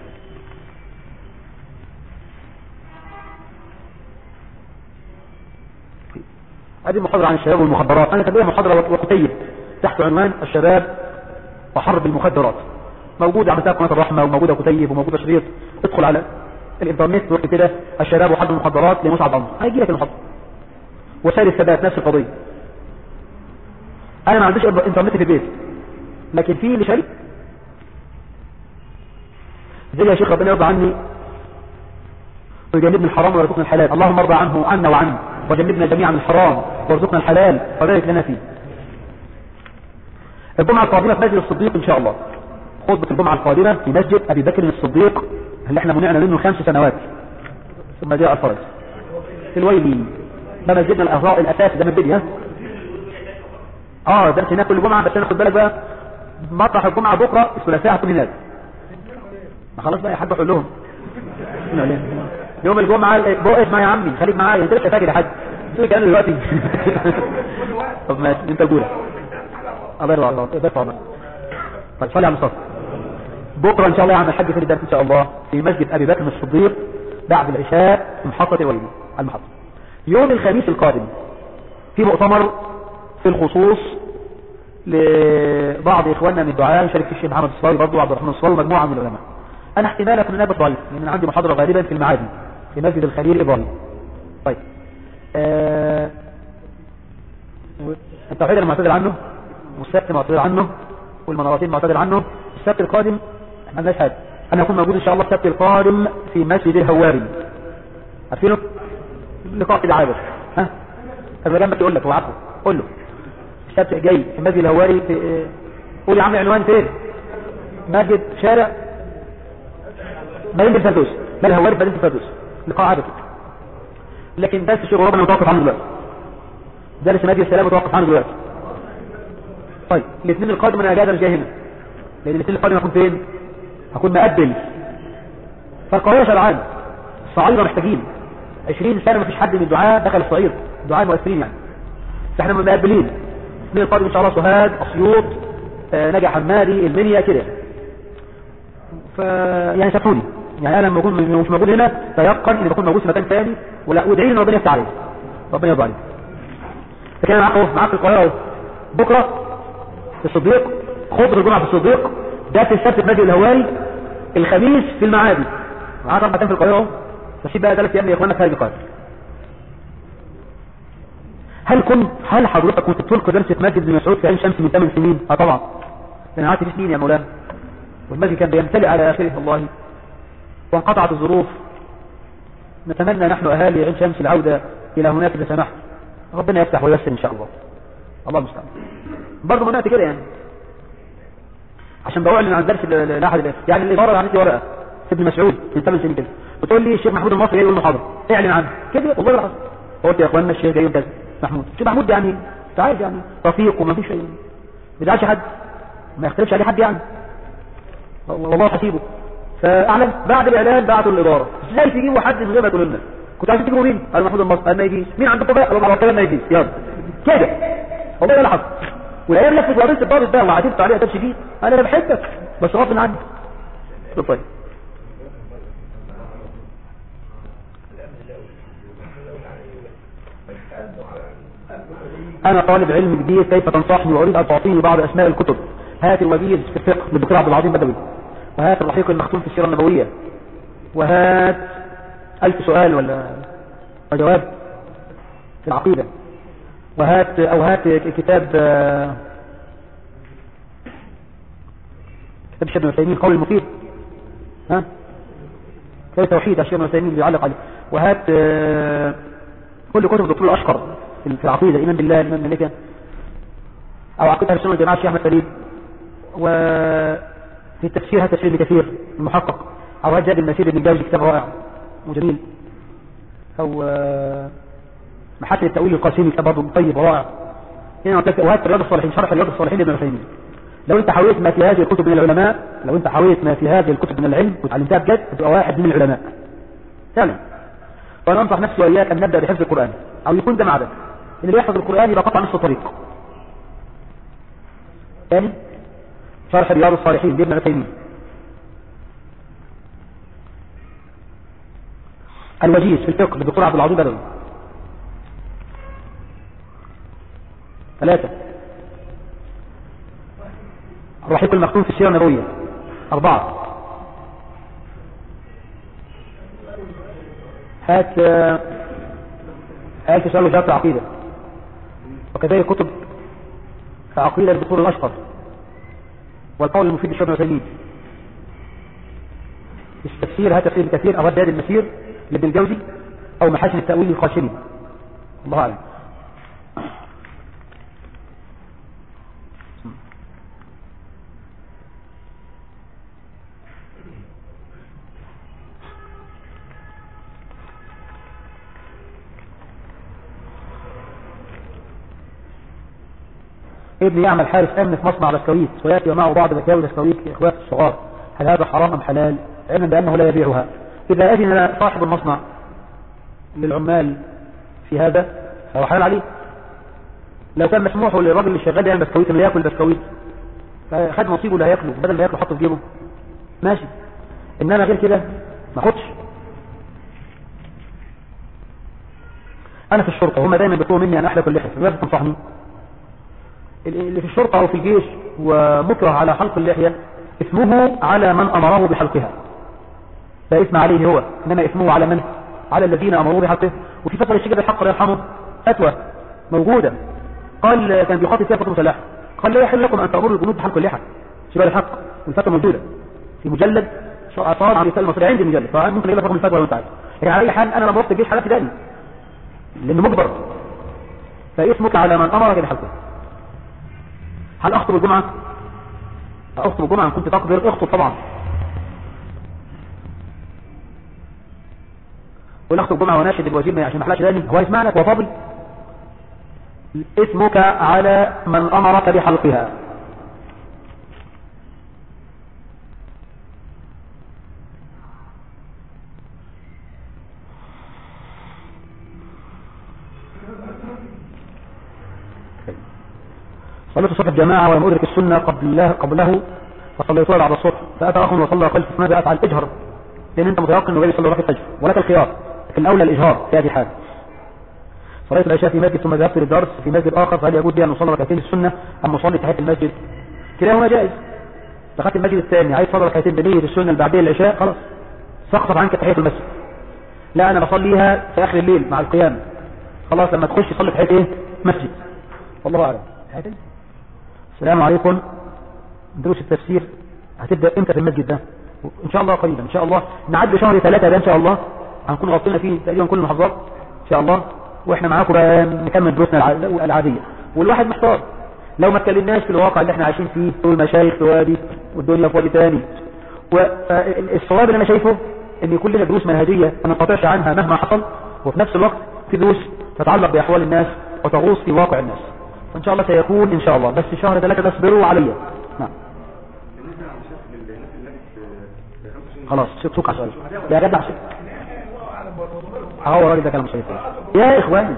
هذه محاضرة عن الشباب والمخدرات أنا كان محاضرة وقتية تحت عنوان الشباب وحرب المخدرات موجودة على قناة الرحمة وموجودة كتيب وموجودة شريط ادخل على الانترنت وقت كده الشباب وحرب المخدرات لمسعد عمر هيجي لك المحاضرة وسائل الثبات نفس القضية انا ما عنديش انترنت في البيت لكن في اللي شريك زي يا شيخ ربنا يرضى عني ويجنبنا الحرام ويرزقنا الحلال اللهم ارضى عنه عنا وعنه وجنبنا جميعا الحرام وارزقنا الحلال وبارك لنا فيه الجمعة القادمة في مسجد الصديق ان شاء الله خطبة الجمعة القادمة في مسجد ابي بكر الصديق اللي احنا منعنا منه خمس سنوات ثم جاء الفرج في الويلي ده مسجدنا الاهراء الاساسي ده من الدنيا اه درس هناك كل جمعة بس انا خد بالك بقى مطرح الجمعة بكرة الثلاثاء هتكون هناك ما خلاص بقى يا حاج اقول لهم يوم الجمعة بقى اسمع يا عمي خليك معايا انت لسه فاكر يا حاج تقول كلام دلوقتي طب ماشي انت قولها الله يرضى عليك الله يرضى طيب صلي على المصطفى بكرة ان شاء الله يعمل الحاج في الدرس ان شاء الله في مسجد ابي بكر الصديق بعد العشاء في محطة الويلي على المحطة يوم الخميس القادم في مؤتمر في الخصوص لبعض اخواننا من الدعاء يشارك في الشيخ محمد الصالح برضه وعبد الرحمن الصالح ومجموعه من العلماء انا احتمال اكون نائب ضعيف لان انا عندي محاضره غالبا في المعادي في مسجد الخليل ابراهيم طيب آه... التوحيد انا معتذر عنه والسبت معتذر عنه والمنارتين معتذر عنه السبت القادم ما عندناش حاجه انا هكون موجود ان شاء الله السبت القادم في مسجد الهواري عارفينه لقاء كده عابر ها طب جنبك يقول لك هو عارفه قول له السبت جاي في مسجد الهواري في قول يا عم عنوان فين مسجد شارع مدينه الفردوس ما الهواري في مدينه الفردوس لقاء عابر لكن درس الشيخ ربنا متوقف عنه دلوقتي درس نادي السلام متوقف عنه دلوقتي طيب الاثنين القادم انا اجازه مش جاي هنا لان الاثنين القادم هكون فين هكون مقبل فالقضيه شرعان الصعايده محتاجين 20 سنه ما فيش حد من الدعاء دخل الصعيد دعاء مؤثرين يعني فاحنا مقبلين الاثنين القادم ان شاء الله سوهاج اسيوط آه نجا حمادي المنيا كده ف يعني سامحوني يعني انا لما اكون مش موجود هنا تيقن اني بكون موجود في مكان ثاني ولا وادعي لي ان ربنا يفتح عليا ربنا يرضى عليك فكان معاك اهو معاك في القاهره اهو بكره في الصديق خضر الجمعه في الصديق ده في السبت في مسجد الهواري الخميس في المعادي معاك اربع ايام في القاهره اهو فسيب بقى ثلاث ايام لاخوانك خارج القاهره هل كنت هل حضرتك كنت بتلقي درس في مسجد ابن مسعود في عين شمس من 8 سنين؟ اه طبعا انا قعدت فيه سنين يا مولانا والمسجد كان بيمتلئ على اخره والله وانقطعت الظروف نتمنى نحن اهالي عين شمس العوده الى هناك اذا سمحت ربنا يفتح وييسر ان شاء الله الله المستعان برضه منعت كده يعني عشان بأعلن عن درس لاحد يعني الإدارة اللي عملت لي ورقة ابن مسعود من 8 سنين كده بتقول لي الشيخ محمود المصري يقول محاضرة اعلن عنه كده والله العظيم قلت يا اخوانا الشيخ جاي كذا محمود الشيخ محمود يعني انت عارف يعني رفيق وما فيش ما بيزعلش حد ما يختلفش عليه حد يعني والله حسيبه فاعلن بعد الاعلان بعتوا للاداره ازاي تجيبوا حد من غير ما تقولوا لنا كنت عايزين تجيبوا مين قال محمود المصري قال ما يجيش مين عندكم بقى قالوا على ما يجيش يلا كده والله ده اللي حصل والايام لفت وقابلت الضابط ده وعاتبت عليه عتاب شديد قال انا بحبك بس غصب عني قلت طيب انا طالب علم جديد كيف تنصحني واريد ان تعطيني بعض اسماء الكتب هات الوجيز في الفقه للدكتور عبد العظيم بدوي وهات الرحيق المختوم في السيره النبويه وهات ألف سؤال ولا جواب في العقيده وهات او هات كتاب كتاب الشيخ ابن عثيمين قول المفيد ها كتاب توحيد الشيخ ابن عثيمين بيعلق عليه وهات كل كتب الدكتور الاشقر في العقيده الايمان بالله الايمان بالملائكه او عقيده اهل السنه والجماعه الشيخ احمد فريد وفي التفسير هات تفسير ابن كثير المحقق او هات زاد المسير ابن الجوزي كتاب رائع وجميل او محاسن التأويل القاسمي كتاب برضه طيب ورائع هنا وهات رياض الصالحين شرح رياض الصالحين لابن عثيمين لو انت حويت ما في هذه الكتب من العلماء لو انت حويت ما في هذه الكتب من العلم وتعلمتها بجد تبقى واحد من العلماء فعلا وانا انصح نفسي واياك ان نبدا بحفظ القران او يكون ده معدك ان اللي يحفظ القران يبقى قطع نص الطريق ثاني شرح رياض الصالحين لابن عثيمين الوجيز في الفقه للدكتور عبد العظيم بدوي ثلاثة الرحيق المختوم في السيرة النبوية أربعة هات هات سؤال وجهات العقيدة وكذلك كتب عقيدة للدكتور الأشقر والقول المفيد للشيخ ابن التفسير هات تفسير الكثير أو هات المسير لابن الجوزي أو محاسن التأويل الخاشني الله أعلم ابني يعمل حارس امن في مصنع بسكويت وياتي ومعه بعض بكاوي بسكويت اخوات الصغار هل هذا حرام ام حلال علما بانه لا يبيعها اذا اذن صاحب المصنع للعمال في هذا فهو حلال عليه لو كان مسموح للراجل اللي شغال يعمل بسكويت اللي ياكل بسكويت خد نصيبه اللي هياكله بدل ما ياكله حطه في جيبه ماشي انما غير كده ما خدش انا في الشرطه هم دايما بيطلبوا مني ان احلق اللحيه فماذا تنصحني اللي في الشرطة أو في الجيش ومكره على حلق اللحية اسمه على من أمره بحلقها لا اسم عليه هو إنما اسمه على من على الذين أمروه بحلقه وفي فترة الشيخ الحق الله يرحمه فتوى موجودة قال كان بيخاطب فيها فتوى مسلحة قال لا يحل لكم أن تأمروا الجنود بحلق اللحى شباب الحق والفتوى موجودة في مجلد عصار عن رسالة المصرية عندي مجلد فممكن يجيب لك رقم الفتوى لو انت عايز يعني على أي حال أنا لما رحت الجيش حلقت داني لأنه مجبر فاسمك على من أمرك بحلقه هل أخطب الجمعة أخطب الجمعة إن كنت تقدر اخطب طبعا قول اخطب الجمعة وناشد الوزير عشان ما احلاش داني هو يسمعنا هو فاضل اسمك على من أمرك بحلقها صليت الصبح الجماعة ولم أدرك السنة قبله, قبله فصليتها بعد الصبح فأتى أخ وصلى قلت ماذا أفعل اجهر لأن أنت متيقن أنه جاي يصلي ركعة الفجر ولك الخيار لكن الأولى الإجهار في هذه الحال صليت العشاء في مسجد ثم ذهبت للدرس في مسجد آخر فهل يجوز لي أن أصلي ركعتين السنة أم أصلي تحية المسجد كلاهما جائز دخلت المسجد الثاني عايز تصلي ركعتين بنية السنة البعدية العشاء خلاص سقطت عنك تحية المسجد لا أنا بصليها في آخر الليل مع القيام خلاص لما تخش تصلي تحية إيه مسجد والله أعلم السلام عليكم دروس التفسير هتبدأ امتى في المسجد ده ان شاء الله قريبا ان شاء الله نعد شهر ثلاثة ده ان شاء الله هنكون غطينا فيه تقريبا كل المحافظات ان شاء الله واحنا معاكم بقى نكمل دروسنا العادية والواحد محتار لو ما اتكلمناش في الواقع اللي احنا عايشين فيه والمشايخ في وادي والدنيا في وادي تاني والصواب اللي انا شايفه ان يكون لنا دروس منهجية ما ننقطعش عنها مهما حصل وفي نفس الوقت في دروس تتعلق باحوال الناس وتغوص في واقع الناس فان شاء الله سيكون ان شاء الله بس شهر ثلاثة تصبروا عليا نعم خلاص سوق على السؤال يا جدع سوق اهو الراجل ده كلام صحيح يا اخواني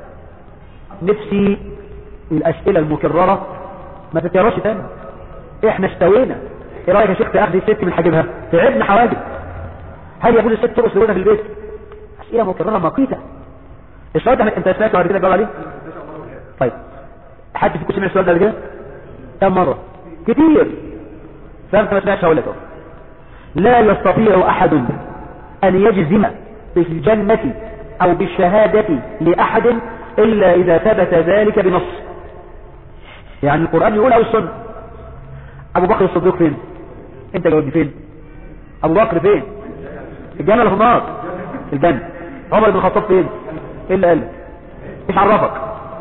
نفسي الاسئله المكرره ما تتكررش تاني احنا استوينا ايه رايك يا شيخ تاخذ الست من حاجبها تعبنا حواجب هل يجوز الست ترقص لوزها في البيت اسئله مكرره مقيته السؤال ده انت سمعته بعد كده جاوب عليه طيب حد فيكم سمع السؤال ده قبل كده كم مره كتير فانت ما سمعتش هقول لك لا يستطيع احد ان يجزم بالجنة او بالشهادة لاحد الا اذا ثبت ذلك بنص يعني القرآن يقول او السنة ابو بكر الصديق فين انت جاوبني فين ابو بكر فين الجنة ولا في النار الجنة عمر بن الخطاب فين ايه اللي قال ايش عرفك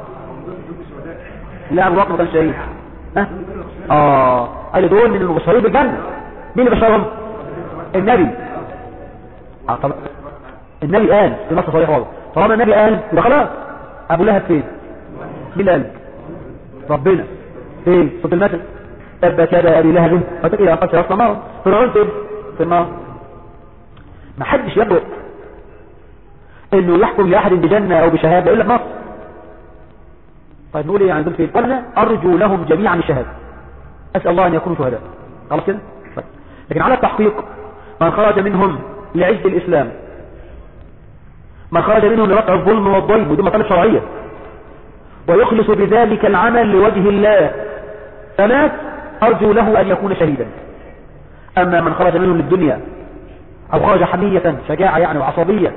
لا ابو بكر ما كانش شهيد ها اه قال دول من المبشرين بالجنة مين اللي بشرهم النبي آه طب النبي قال في نص صريح واضح طالما النبي قال يبقى خلاص ابو لهب فين مين اللي قال ربنا فين صوت المثل تبت يدا ابي لهب فتك الى قصر اصلا نار فرعون فين في النار ما حدش يبرئ انه يحكم لاحد بجنه او بشهاده الا بنص طيب نقول ايه عن دول فين قلنا ارجو لهم جميعا الشهاده اسال الله ان يكونوا شهداء خلاص كده طيب. لكن على التحقيق من خرج منهم لعز الاسلام من خرج منهم لرفع الظلم والضيب ودي مطالب شرعيه ويخلص بذلك العمل لوجه الله فمات ارجو له ان يكون شهيدا اما من خرج منهم للدنيا او خرج حمية شجاعة يعني وعصبية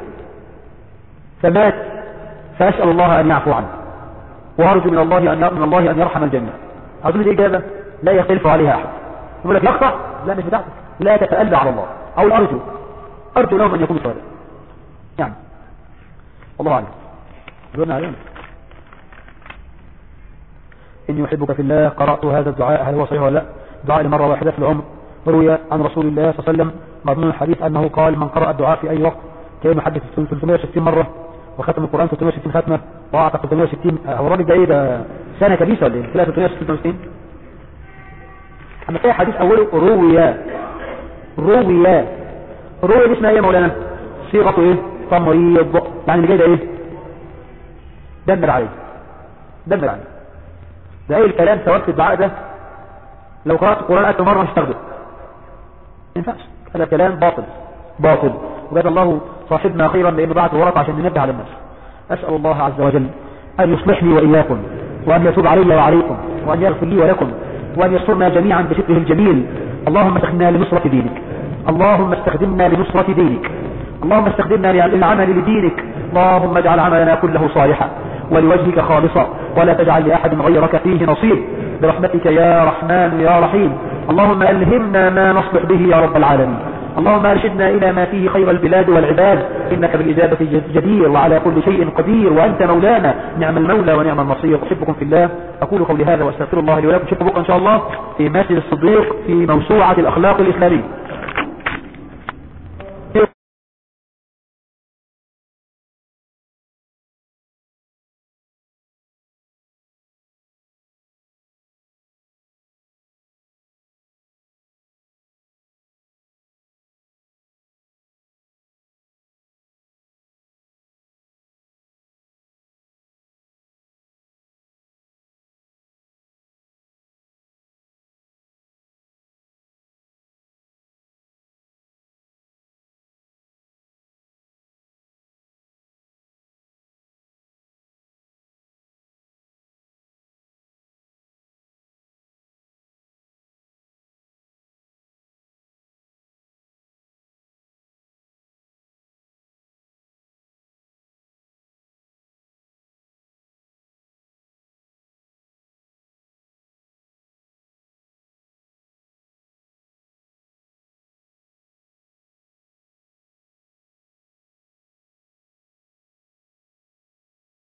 فمات فاسأل الله ان يعفو عنه وارجو من الله ان من الله ان يرحم الجميع اظن الاجابة لا يختلف عليها احد يقول لك يقطع لا مش بتاعتك لا تتألى على الله او الارجو ارجو لهم ان يكونوا شهداء يعني الله اعلم دورنا علينا إني أحبك في الله قرأت هذا الدعاء هل هو صحيح ولا لا دعاء لمرة واحدة في العمر روي عن رسول الله صلى الله عليه وسلم مضمون الحديث أنه قال من قرأ الدعاء في أي وقت كان يحدث 360 مرة وختم القرآن 360 ختمة وأعطى 360 هو الراجل ده إيه ده سنة كبيسة ولا إيه؟ كده 360 أما في حديث أوله روي روي روي دي اسمها إيه يا مولانا؟ صيغته إيه؟ تمريض يعني اللي جاي ده إيه؟ دمر عليه دمر عليه ده ايه الكلام سواء في الدعاء ده لو قرأت القرآن ألف مرة مش تاخده ما ينفعش هذا كلام باطل باطل وجزا الله صاحبنا خيرا لأنه بعت ورقة عشان ننبه على الناس أسأل الله عز وجل أن يصلحني وإياكم وأن يتوب علي وعليكم وأن يغفر لي ولكم وأن يسترنا جميعا بستره الجميل اللهم استخدمنا لنصرة دينك اللهم استخدمنا لنصرة دينك اللهم استخدمنا للعمل لدينك اللهم اجعل عملنا كله صالحا ولوجهك خالصا ولا تجعل لأحد غيرك فيه نصيب برحمتك يا رحمن يا رحيم اللهم ألهمنا ما نصلح به يا رب العالمين اللهم ارشدنا إلى ما فيه خير البلاد والعباد إنك بالإجابة جدير وعلى كل شيء قدير وأنت مولانا نعم المولى ونعم النصير أحبكم في الله أقول قولي هذا وأستغفر الله لي ولكم شكرا بكرة إن شاء الله في مسجد الصديق في موسوعة الأخلاق الإسلامية